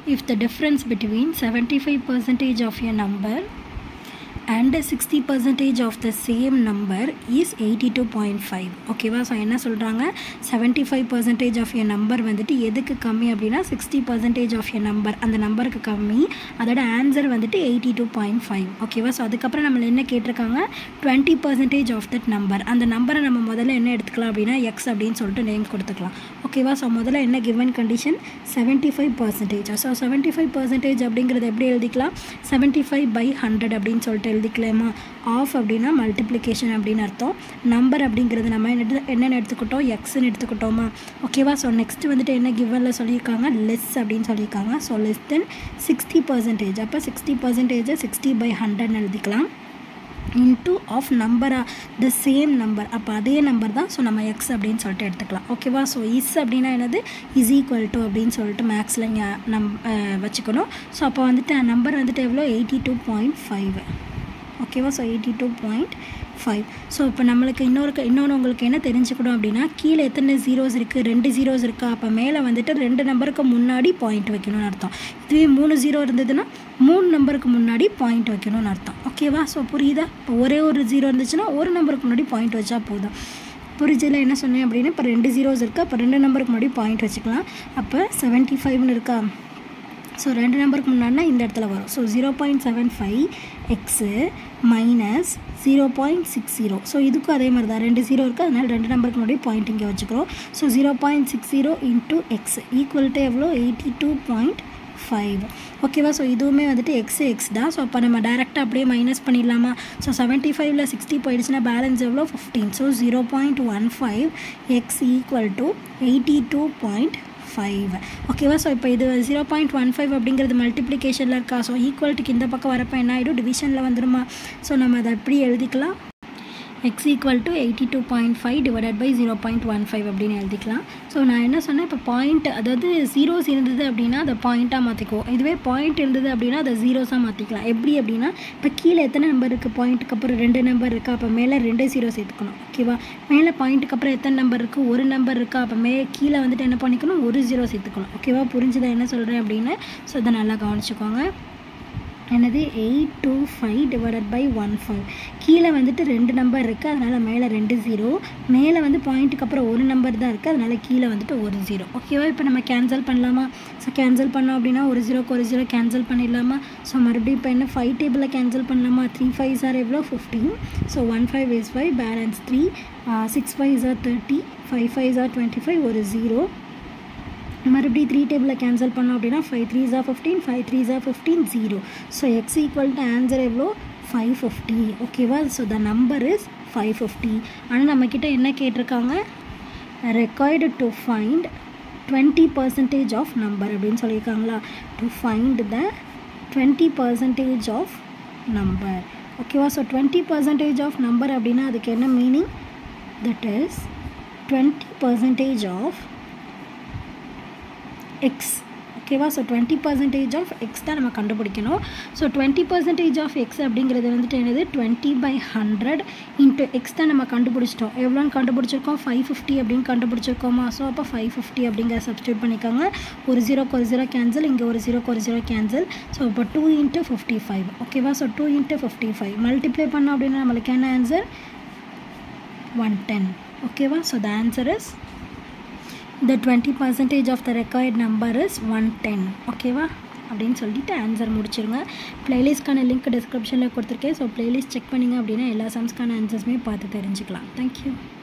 if the difference between 75 percentage of a number and 60 percentage of the same number is 82.5 ஓகேவா so என்ன சொல்கிறாங்க 75 five percentage of a number வந்துட்டு எதுக்கு கம்மி அப்படின்னா sixty percentage of a number அந்த நம்பருக்கு கம்மி அதோட ஆன்சர் வந்துட்டு எயிட்டி டூ பாயிண்ட் ஃபைவ் ஓகேவா ஸோ அதுக்கப்புறம் நம்மள என்ன கேட்டிருக்காங்க twenty percentage of that number அந்த நம்பரை நம்ம முதல்ல என்ன எடுத்துக்கலாம் அப்படின்னா எக்ஸ் அப்படின்னு சொல்லிட்டு நேம் கொடுத்துக்கலாம் ஓகேவா ஸோ முதல்ல என்ன given condition seventy five percentage so seventy five percentage அப்படிங்கிறது எப்படி எழுதிக்கலாம் செவன்ட்டி ஃபைவ் பை ஹண்ட்ரட் அப்படின்னு சொல்லிட்டு எழுதிக்கலாமா ஆஃப் அப்படின்னா மல்டிப்ளிகேஷன் அப்படின்னு அர்த்தம் நம்பர் அப்படிங்கிறது நம்ம என்ன என்னென்னு எடுத்துக்கிட்டோம் எக்ஸ்ன்னு எடுத்துக்கிட்டோமா ஓகேவா ஸோ நெக்ஸ்ட் வந்துட்டு என்ன கிவனில் சொல்லியிருக்காங்க லெஸ் அப்படின்னு சொல்லியிருக்காங்க so less than sixty percentage அப்போ சிக்ஸ்டி பர்சன்டேஜை சிக்ஸ்டி பை ஹண்ட்ரட்னு எழுதிக்கலாம் இன்ட்டு ஆஃப் நம்பரா த சேம் நம்பர் அப்போ அதே நம்பர் தான் ஸோ நம்ம எக்ஸ் அப்படின்னு சொல்லிட்டு எடுத்துக்கலாம் ஓகேவா ஸோ இஸ் அப்படின்னா என்னது இஸ் ஈக்குவல் டு அப்படின்னு சொல்லிட்டு மேக்ஸில் இங்கே நம் வச்சுக்கணும் ஸோ அப்போ வந்துட்டு நம்பர் வந்துட்டு எவ்வளோ எயிட்டி டூ பாயிண்ட் ஃபைவ் ஓகேவா so eighty two point five so இப்போ நம்மளுக்கு இன்னொரு இன்னொன்று உங்களுக்கு என்ன தெரிஞ்சுக்கணும் அப்படின்னா கீழே எத்தனை ஜீரோஸ் இருக்குது ரெண்டு ஜீரோஸ் இருக்கா அப்போ மேலே வந்துட்டு ரெண்டு நம்பருக்கு முன்னாடி பாயிண்ட் வைக்கணும்னு அர்த்தம் இதுவே மூணு ஜீரோ இருந்ததுன்னா மூணு நம்பருக்கு முன்னாடி பாயிண்ட் வைக்கணும்னு அர்த்தம் ஓகேவா ஸோ புரியுதா இப்போ ஒரே ஒரு ஜீரோ இருந்துச்சுன்னா ஒரு நம்பருக்கு முன்னாடி பாயிண்ட் வச்சா போதும் புரிஞ்சதில் என்ன சொன்னேன் அப்படின்னா இப்போ ரெண்டு ஜீரோஸ் இருக்கா அப்போ ரெண்டு நம்பருக்கு முன்னாடி பாயிண்ட் வச்சுக்கலாம் அப்போ செவன்ட்டி ஃபைவ்னு இருக்கா ஸோ ரெண்டு நம்பருக்கு முன்னாடினா இந்த இடத்துல வரும் so zero point seven five x minus zero point six zero so இதுக்கும் அதே மாதிரி தான் ரெண்டு ஜீரோ இருக்குது அதனால் ரெண்டு நம்பருக்கு முன்னாடி பாயிண்ட் இங்கே வச்சுக்கிறோம் so zero point six zero into x equal to எவ்வளோ எயிட்டி டூ பாயிண்ட் ஃபைவ் ஓகேவா ஸோ இதுவுமே வந்துட்டு எக்ஸ் எக்ஸ் தான் ஸோ அப்போ நம்ம டேரெக்டாக அப்படியே மைனஸ் பண்ணிடலாமா ஸோ செவன்ட்டி ஃபைவ்ல சிக்ஸ்டி போயிடுச்சுன்னா பேலன்ஸ் எவ்வளோ fifteen so zero point one five x equal to eighty two point five ஓகேவா ஸோ இப்போ இது ஜீரோ பாயிண்ட் ஒன் ஃபைவ் அப்படிங்கிறது மல்டிப்ளிகேஷனில் இருக்கா ஸோ ஈக்குவல்ட்டுக்கு இந்த பக்கம் வரப்போ என்ன ஆகிடும் டிவிஷனில் வந்துடுமா ஸோ நம்ம அதை எப்படி எழுதிக்கலாம் x equal to eighty two point five divided by zero point one five அப்படின்னு எழுதிக்கலாம் ஸோ நான் என்ன சொன்னேன் இப்போ பாயிண்ட் அதாவது ஜீரோஸ் இருந்தது அப்படின்னா அதை பாயிண்ட்டாக மாற்றிக்குவோம் இதுவே பாயிண்ட் இருந்தது அப்படின்னா அதை ஜீரோஸாக மாற்றிக்கலாம் எப்படி அப்படின்னா இப்போ கீழே எத்தனை நம்பர் இருக்குது பாயிண்ட்டுக்கு அப்புறம் ரெண்டு நம்பர் இருக்கா அப்போ மேலே ரெண்டு ஜீரோ சேர்த்துக்கணும் ஓகேவா மேலே பாயிண்ட்டுக்கு அப்புறம் எத்தனை நம்பர் இருக்குது ஒரு நம்பர் இருக்கா அப்போ மே கீழே வந்துட்டு என்ன பண்ணிக்கணும் ஒரு ஜீரோ சேர்த்துக்கணும் ஓகேவா புரிஞ்சுதா என்ன சொல்கிறேன் அப்படின்னு ஸோ இதை நல்லா கவனிச்சுக்கோங்க என்னது eight two five divided by one five கீழே வந்துட்டு ரெண்டு நம்பர் இருக்குது அதனால் மேலே ரெண்டு ஜீரோ மேலே வந்து பாயிண்ட்டுக்கு அப்புறம் ஒரு நம்பர் தான் இருக்குது அதனால் கீழே வந்துட்டு ஒரு ஜீரோ ஓகேவா இப்போ நம்ம கேன்சல் பண்ணலாமா ஸோ கேன்சல் பண்ணோம் அப்படின்னா ஒரு ஜீரோக்கு ஒரு ஜீரோ கேன்சல் பண்ணிடலாமா ஸோ மறுபடியும் இப்போ என்ன ஃபைவ் டேபிளில் கேன்சல் பண்ணலாமா த்ரீ ஃபைவ் சார் எவ்வளோ fifteen so one five is five balance three six five sir thirty five five sir twenty five ஒரு ஜீரோ மறுபடியும் த்ரீ டேபிளில் கேன்சல் பண்ணோம் அப்படின்னா ஃபைவ் த்ரீ ஜா ஃபிஃப்டீன் ஃபைவ் த்ரீ ஜா fifteen zero so x equal to answer எவ்வளோ five fifty ஓகேவா so the number is five fifty ஆனால் நம்மக்கிட்ட என்ன கேட்டிருக்காங்க record to find twenty percentage of number அப்படின்னு சொல்லியிருக்காங்களா to find the twenty percentage of number ஓகேவா so twenty percentage of number அப்படின்னா அதுக்கு என்ன meaning that is twenty percentage of x ஓகேவா so twenty percentage of x தான் நம்ம கண்டுபிடிக்கணும் so twenty percentage of x அப்படிங்கிறது வந்துட்டு என்னது twenty by hundred into x தான் நம்ம கண்டுபிடிச்சிட்டோம் எவ்வளோன்னு கண்டுபிடிச்சிருக்கோம் ஃபைவ் ஃபிஃப்டி அப்படின்னு கண்டுபிடிச்சிருக்கோமா ஸோ அப்போ ஃபைவ் ஃபிஃப்டி அப்படிங்கிற சப்ஸ்டியூட் பண்ணிக்கோங்க ஒரு ஜீரோக்கு ஒரு ஜீரோ கேன்சல் இங்கே ஒரு ஜீரோக்கு ஒரு ஜீரோ கேன்சல் ஸோ இப்போ டூ இன்ட்டு ஃபிஃப்டி ஃபைவ் ஓகேவா so two into fifty five multiply பண்ணோம் அப்படின்னா நம்மளுக்கு என்ன ஆன்சர் ஒன் டென் ஓகேவா so the answer is the 20 percentage of the required number is 110 ஓகேவா அப்படின்னு சொல்லிட்டு ஆன்சர் முடிச்சிருங்க ப்ளேலிஸ்ட்கான லிங்க் டிஸ்கிரிப்ஷனில் கொடுத்துருக்கேன் ஸோ ப்ளேலிஸ்ட் செக் பண்ணிங்க அப்படின்னா எல்லா சம்ஸ்க்கான ஆன்சர்ஸுமே பார்த்து தெரிஞ்சுக்கலாம் தேங்க்யூ